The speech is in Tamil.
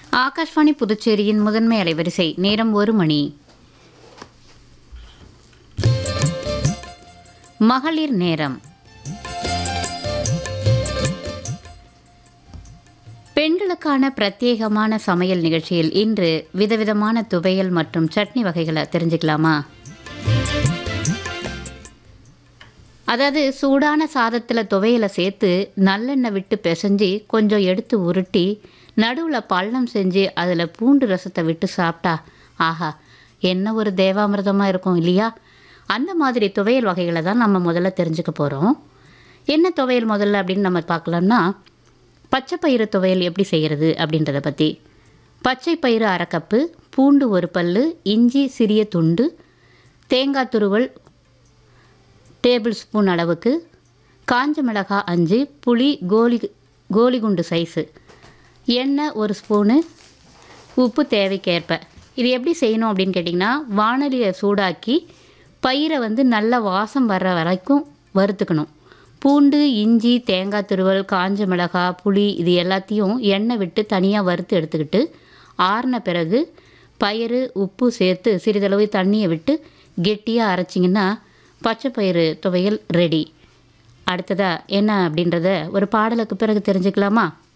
ஆகாஷ்வாணி புதுச்சேரியின் முதன்மை அலைவரிசை நேரம் ஒரு மணி மகளிர் நேரம் பெண்களுக்கான பிரத்யேகமான சமையல் நிகழ்ச்சியில் இன்று விதவிதமான துவையல் மற்றும் சட்னி வகைகளை தெரிஞ்சுக்கலாமா அதாவது சூடான சாதத்தில் துவையலை சேர்த்து நல்லெண்ணெய் விட்டு பிசைஞ்சு கொஞ்சம் எடுத்து உருட்டி நடுவில் பள்ளம் செஞ்சு அதில் பூண்டு ரசத்தை விட்டு சாப்பிட்டா ஆஹா என்ன ஒரு தேவாமிர்தமாக இருக்கும் இல்லையா அந்த மாதிரி துவையல் வகைகளை தான் நம்ம முதல்ல தெரிஞ்சுக்க போகிறோம் என்ன துவையல் முதல்ல அப்படின்னு நம்ம பார்க்கலாம்னா பச்சை பயிறு துவையல் எப்படி செய்கிறது அப்படின்றத பற்றி பச்சை பயிறு அரை கப்பு பூண்டு ஒரு பல்லு இஞ்சி சிறிய துண்டு தேங்காய் துருவல் டேபிள் ஸ்பூன் அளவுக்கு காஞ்ச மிளகாய் அஞ்சு புளி கோலி கோலிகுண்டு சைஸு எண்ணெய் ஒரு ஸ்பூனு உப்பு தேவைக்கேற்ப இது எப்படி செய்யணும் அப்படின்னு கேட்டிங்கன்னா வானலியை சூடாக்கி பயிரை வந்து நல்ல வாசம் வர்ற வரைக்கும் வறுத்துக்கணும் பூண்டு இஞ்சி தேங்காய் துருவல் காஞ்ச மிளகாய் புளி இது எல்லாத்தையும் எண்ணெய் விட்டு தனியாக வறுத்து எடுத்துக்கிட்டு ஆறின பிறகு பயிறு உப்பு சேர்த்து சிறிதளவு தண்ணியை விட்டு கெட்டியாக அரைச்சிங்கன்னா பச்சை பயிறு துவையல் ரெடி அடுத்ததா என்ன அப்படின்றத ஒரு பாடலுக்கு பிறகு தெரிஞ்சுக்கலாமா